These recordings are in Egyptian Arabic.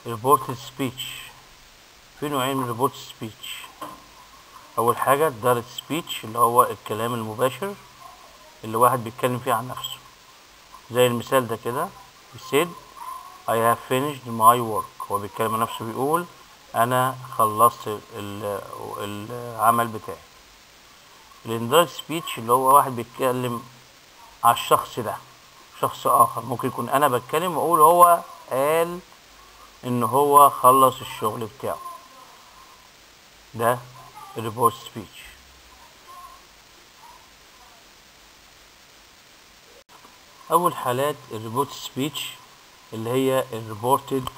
reported speech في نوعين من reported speech أول حاجة direct speech اللي هو الكلام المباشر اللي واحد بيتكلم فيه عن نفسه زي المثال ده كده he said I have finished my work هو بيتكلم عن نفسه بيقول أنا خلصت ال- العمل بتاعي الاندرايت سبيتش اللي هو واحد بيتكلم على الشخص ده شخص آخر ممكن يكون أنا بتكلم وأقول هو قال إن هو خلص الشغل بتاعه ده الريبورت سبيتش أول حالات الريبورت سبيتش اللي هي الريبورتد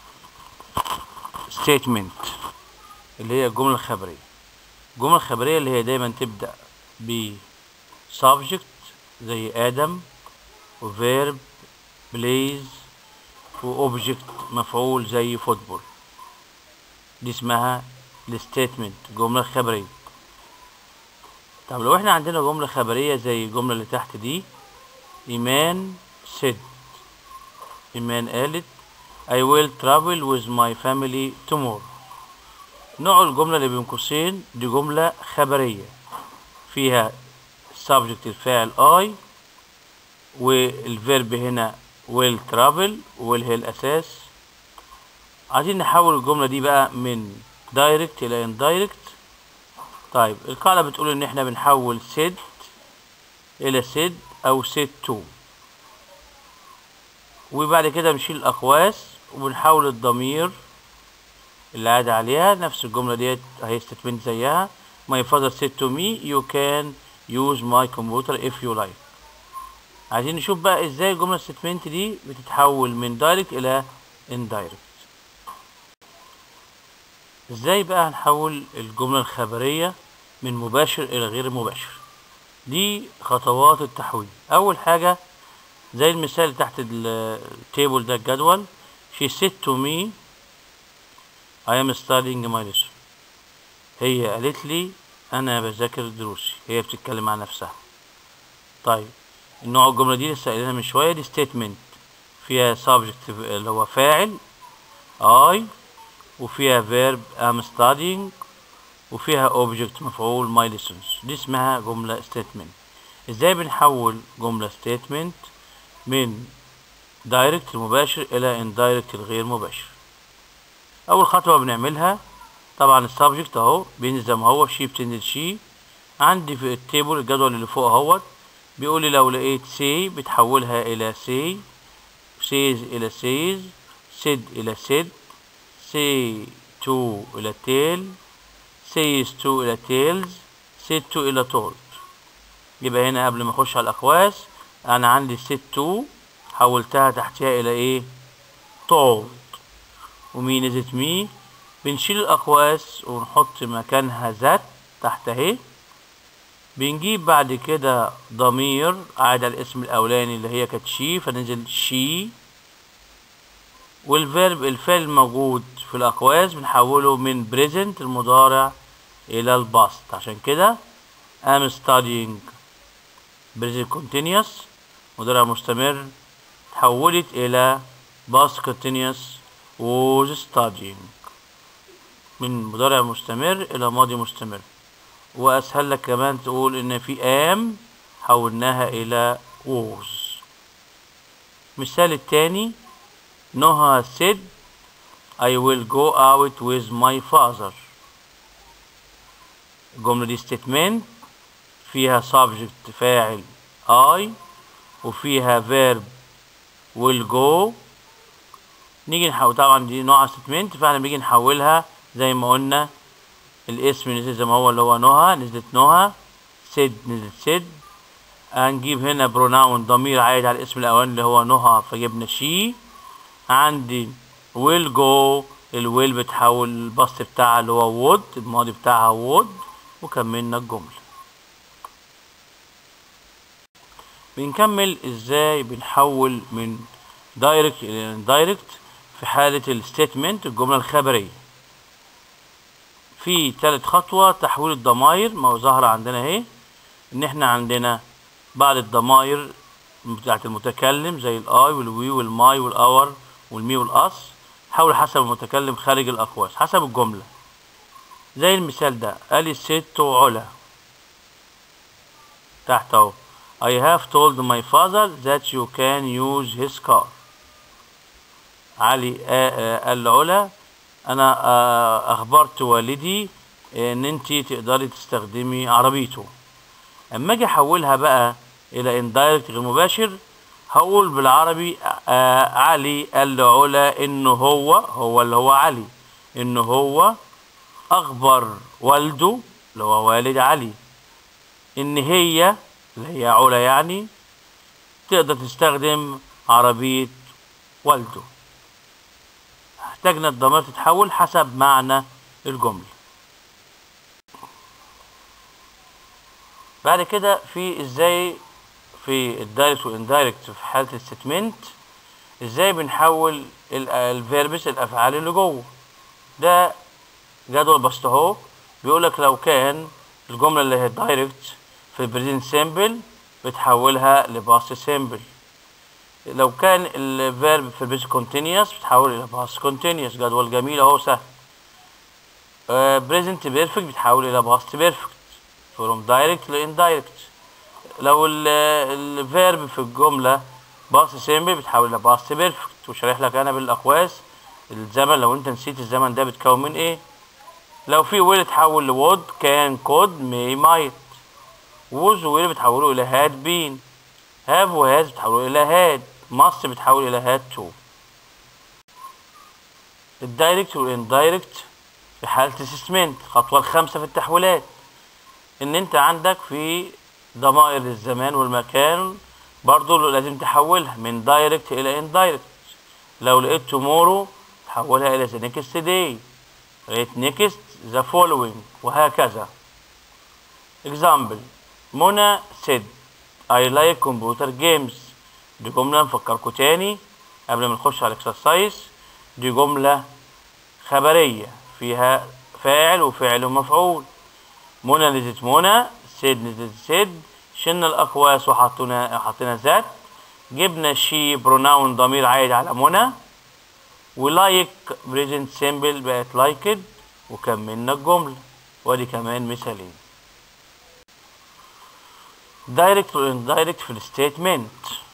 ستيتمنت اللي هي الجملة الخبرية الجملة الخبرية اللي هي دايما تبدأ ب subject زي آدم وفيرب بليز وأوبجكت مفعول زي فوتبول دي اسمها الستيتمنت الجملة الخبرية طب لو احنا عندنا جملة خبرية زي الجملة اللي تحت دي إيمان said إيمان قالت I will travel with my family tomorrow نوع الجملة اللي بين قوسين دي جملة خبرية فيها subject الفاعل I والفيرب هنا will travel will هي الأساس عايزين نحول الجملة دي بقى من direct إلى indirect طيب القاعدة بتقول إن إحنا بنحول said إلى said أو said to وبعد كده بنشيل الأقواس وبنحول الضمير اللي عاد عليها نفس الجملة ديت اهي statement زيها my father said to me you can use my computer if you like عايزين نشوف بقى ازاي الجملة statement دي بتتحول من direct إلى indirect ازاي بقى هنحول الجملة الخبرية من مباشر إلى غير مباشر دي خطوات التحويل أول حاجة زي المثال اللي تحت ال- التيبل ده الجدول she said to me I am studying my lesson هي قالت لي أنا بذاكر دروسي هي بتتكلم عن نفسها طيب النوع الجملة دي لسه قايلينها من شوية دي statement فيها subject اللي هو فاعل I وفيها verb am studying وفيها object مفعول my lessons دي اسمها جملة statement ازاي بنحول جملة statement من direct المباشر إلى indirect الغير مباشر أول خطوة بنعملها طبعا السبجكت أهو بينزل زي ما هو شي بتنزل شي عندي في التيبل الجدول اللي فوق اهوت بيقول لي لو لقيت سي بتحولها إلى سي سيز إلى سيز سيد إلى سيد سي تو إلى تيل سيز تو إلى تيلز سيد تو إلى تولد يبقى هنا قبل ما أخش على الأقواس أنا عندي سيد تو حولتها تحتها إلى إيه تولد ومي نزلت مي بنشيل الأقواس ونحط مكانها ذات تحت اهي بنجيب بعد كده ضمير قاعد على الاسم الأولاني اللي هي كانت شي فننزل شي والفيرب الفعل الموجود في الأقواس بنحوله من present المضارع إلى الباست عشان كده I'm studying present continuous مضارع مستمر تحولت إلى past continuous was studying من مضارع مستمر إلى ماضي مستمر وأسهل لك كمان تقول إن في am حولناها إلى was مثال التاني نهى said I will go out with my father الجملة دي statement فيها subject فاعل I وفيها verb will go نيجي نحول طبعا دي نوع statement فاحنا بنيجي نحولها زي ما قلنا الاسم نزل زي ما هو اللي هو نهى نزلت نهى said نزلت said هنجيب هنا pronoun ضمير عايد على الاسم الأولاني اللي هو نهى فجبنا she عندي will go الويل بتحول البسط بتاعها اللي هو would الماضي بتاعها would وكملنا الجملة بنكمل ازاي بنحول من دايركت الى indirect في حالة الستيتمنت الجملة الخبرية في تالت خطوة تحويل الضمائر ما هو ظاهرة عندنا اهي ان احنا عندنا بعض الضمائر بتاعت المتكلم زي الاي والوي والماي والاور والمي والاس حول حسب المتكلم خارج الأقواس حسب الجملة زي المثال ده قال الست علا تحت اهو I have told my father that you can use his car علي آه، آه، قال لعلا انا آه، اخبرت والدي ان انت تقدري تستخدمي عربيته اما اجي احولها بقى الى اندايركت غير مباشر هقول بالعربي آه علي قال لعلا انه هو هو اللي هو علي انه هو اخبر والده اللي هو والد علي ان هي اللي هي علا يعني تقدر تستخدم عربية والده احتاجنا الضمير تتحول حسب معنى الجملة بعد كده في ازاي في الدايركت والاندايركت في حالة الستمنت ازاي بنحول الفيربس الافعال اللي جوه ده جدول بسيط اهو بيقول لك لو كان الجمله اللي هي دايركت في البريزنت سيمبل بتحولها لباست سيمبل لو كان الفيرب في البريزنت كونتينيوس بتحول الى باست كونتينيوس جدول جميل اهو سهل بريزنت بيرفكت بتحول الى باست بيرفكت فروم دايركت لاندايركت لو الفيرب في الجمله باست سيمبل بتحول الى باست بيرفكت وشارح لك انا بالاقواس الزمن لو انت نسيت الزمن ده بيتكون من ايه لو في ويل اتحول لوود كان كود مي مايت ووز وويل بتحوله الى هاد بين هاف وهاز بتحوله الى هاد ماست بتحول الى هاد تو الدايركت والاندايركت في حالة السسمنت الخطوة الخامسة في التحويلات ان انت عندك في ضمائر الزمان والمكان برضو لازم تحولها من دايركت الى اندايركت لو لقيت تومورو تحولها الى the next day لقيت next the following وهكذا example منى said I like computer games دي جملة نفكركم تاني قبل ما نخش على الاكسرسايز دي جملة خبرية فيها فاعل وفعل ومفعول منى نزلت منى سيد نزلت سيد شلنا الأقواس وحطينا حطينا ذات جبنا شي بروناون ضمير عايد على منى ولايك بريزنت سيمبل بقت لايكد وكملنا الجملة ودي كمان مثالين دايركت واندايركت في الستيتمنت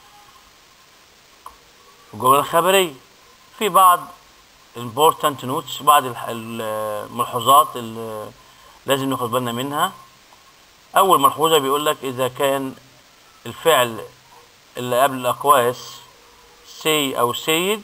الجملة الخبرية في بعض important notes بعض الح- الملحوظات اللي لازم ناخد بالنا منها أول ملحوظة بيقول لك إذا كان الفعل اللي قبل الأقواس say أو سيد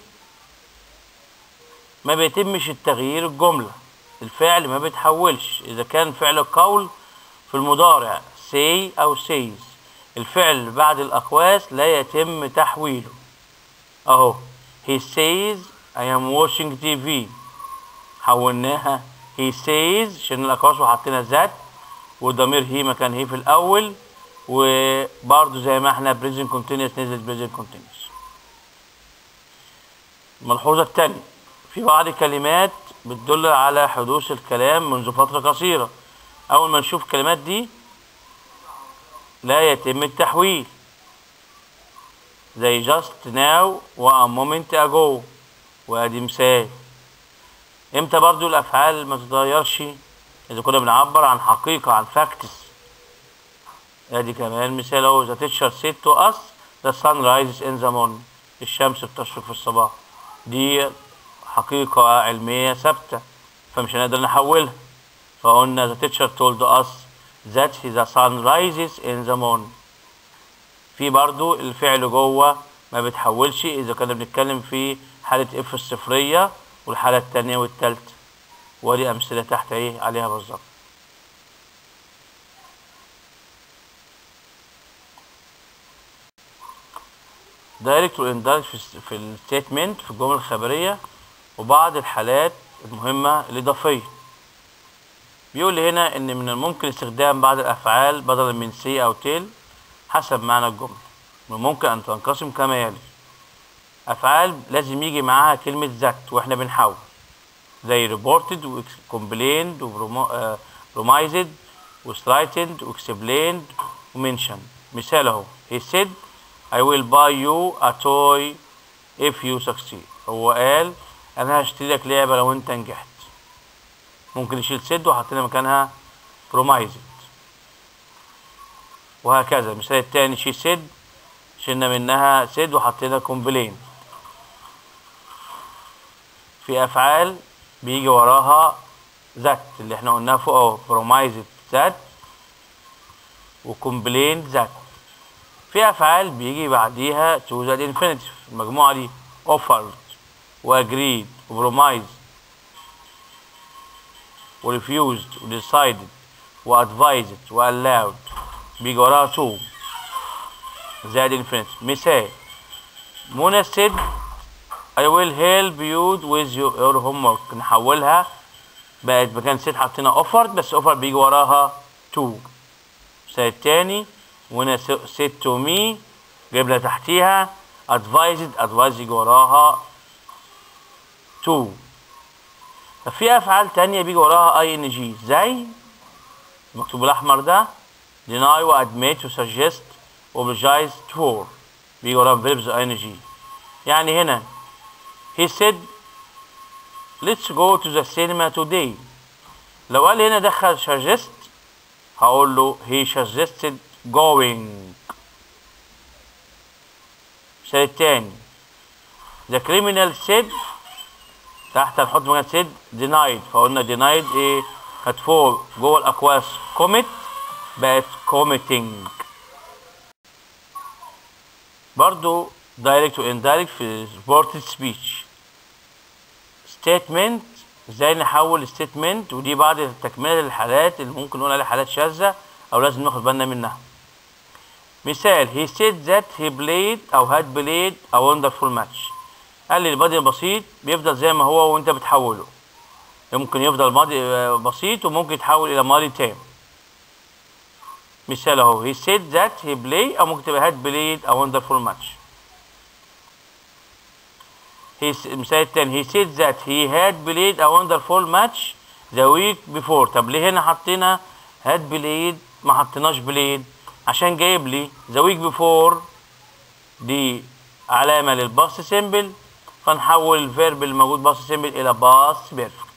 ما بيتمش التغيير الجملة الفعل ما بيتحولش إذا كان فعل القول في المضارع say أو says الفعل بعد الأقواس لا يتم تحويله أهو he says I am watching TV حولناها he says شلنا الأقواس وحطينا ذات وضمير هي مكان هي في الأول وبرضه زي ما احنا present continuous نزل present continuous الملحوظة الثانية في بعض الكلمات بتدل على حدوث الكلام منذ فترة قصيرة أول ما نشوف الكلمات دي لا يتم التحويل زي just now و a moment ago وادي مثال امتى برضو الافعال ما تتغيرش اذا كنا بنعبر عن حقيقة عن facts ادي كمان مثال اهو the teacher said to us the sun rises in the morning الشمس بتشرق في الصباح دي حقيقة علمية ثابتة فمش هنقدر نحولها فقلنا the teacher told us that the sun rises in the morning في برضو الفعل جوه ما بتحولش اذا كنا بنتكلم في حالة اف الصفرية والحالة التانية والتالتة ودي امثلة تحت ايه عليها بالظبط دايركت واندايركت في في الستيتمنت في الجمل الخبرية وبعض الحالات المهمة الإضافية بيقول لي هنا إن من الممكن استخدام بعض الأفعال بدلا من سي أو تيل حسب معنى الجملة من الممكن أن تنقسم كما يلي أفعال لازم يجي معاها كلمة ذات وإحنا بنحاول زي reported و complained و promised و threatened و explained و mentioned مثال أهو he said I will buy you a toy if you succeed هو قال انا هشتري لك لعبه لو انت نجحت ممكن نشيل سد وحطينا مكانها برومايزد وهكذا المثال التاني نشيل سد شلنا منها سد وحطينا كومبلين في افعال بيجي وراها ذات اللي احنا قلناها فوق اهو برومايزد ذات وكومبلين ذات في افعال بيجي بعديها تو ذات انفينيتيف المجموعه دي اوفرد واجريد وبرومايز وريفيوزد وديسايدد وادفايزد والاود بيجي وراها تو زائد انفينيتيف مثال منى said I will help you with your homework نحولها بقت مكان سيت حطينا offered بس offered بيجي وراها to المثال التاني وانا said to me جبنا تحتيها advised advised يجي وراها to ففي افعال تانية بيجي وراها اي ان جي زي المكتوب الاحمر ده deny و admit و suggest و apologize for بيجي وراها verbs اي ان جي يعني هنا he said let's go to the cinema today لو قال هنا دخل suggest هقول له he suggested going المثال التاني the criminal said تحت هنحط مكان said denied فقلنا denied ايه كانت فوق جوه الاقواس commit بقت committing برضو direct و indirect في reported speech statement ازاي نحول statement ودي بعض التكمله للحالات اللي ممكن نقول عليها حالات شاذه او لازم ناخد بالنا منها مثال he said that he played او had played a wonderful match قال لي الماضي البسيط بيفضل زي ما هو وانت بتحوله ممكن يفضل ماضي بسيط وممكن يتحول الى ماضي تام مثال اهو he said that he played او ممكن تبقى had played a wonderful match he المثال التاني he said that he had played a wonderful match the week before طب ليه هنا حطينا had played ما حطيناش played عشان جايب لي the week before دي علامة للباست سيمبل فنحول الفيرب الموجود باست سيمبل إلى باست بيرفكت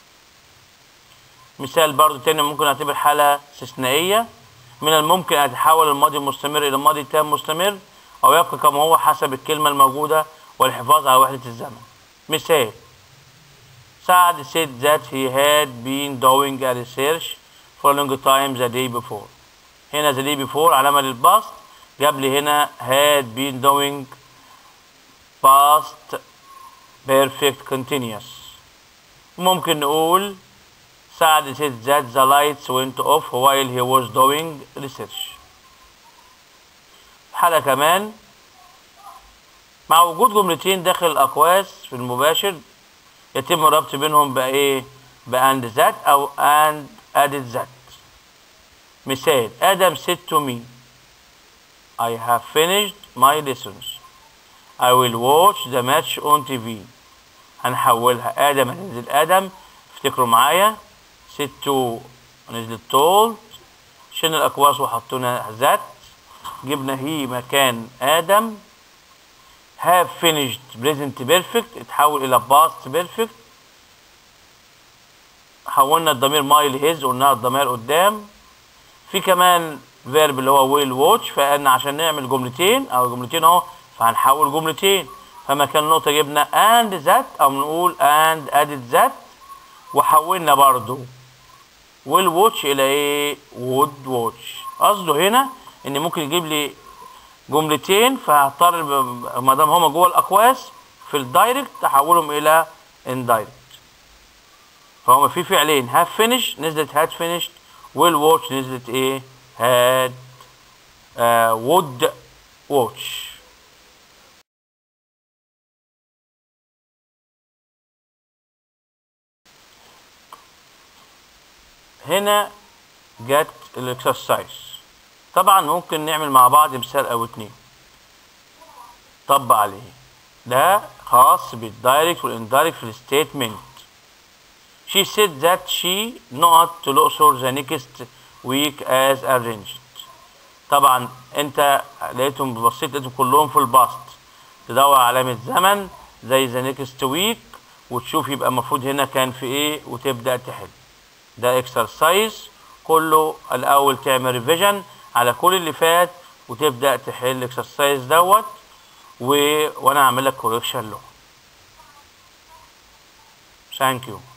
مثال برضو تاني ممكن أعتبر حالة استثنائية من الممكن أن يتحول الماضي المستمر إلى ماضي تام مستمر أو يبقى كما هو حسب الكلمة الموجودة والحفاظ على وحدة الزمن مثال سعد said that he had been doing a research for a long time the day before هنا the day before علامة للباست جاب لي هنا had been doing past perfect continuous ممكن نقول سعد said that the lights went off while he was doing research حالة كمان مع وجود جملتين داخل الأقواس في المباشر يتم الربط بينهم بإيه؟ بأند ذات أو and added that مثال آدم said to me I have finished my lessons I will watch the match on TV هنحولها آدم هننزل آدم افتكروا معايا said to نزلت told شلنا الأقواس وحطينا ذات جبنا هي مكان آدم have finished present perfect اتحول إلى past perfect حولنا الضمير ماي لهيز قلناها الضمير قدام في كمان فيرب اللي هو ويل واتش فقلنا عشان نعمل جملتين او جملتين اهو فهنحول جملتين فمكان النقطة جبنا and ذات او نقول and added ذات وحولنا برضو ويل واتش الى ايه would واتش قصده هنا ان ممكن يجيب لي جملتين فهضطر ما دام هما جوه الاقواس في الدايركت احولهم الى indirect فهما في فعلين have finished نزلت had finished will watch نزلت ايه had uh, would watch هنا جت الاكسرسايز طبعا ممكن نعمل مع بعض مثال او اتنين طبق عليه ده خاص بالدايركت والاندايركت في الستيتمنت She said that she not to الأقصر the next week as arranged. طبعا انت لقيتهم بصيت لقيتهم كلهم في الباست تدور على علامة زمن زي the next week وتشوف يبقى المفروض هنا كان في ايه وتبدأ تحل ده اكسرسايز كله الاول تعمل ريفيجن على كل اللي فات وتبدأ تحل الاكسرسايز دوت و... وانا هعمل لك كوريكشن له ثانك يو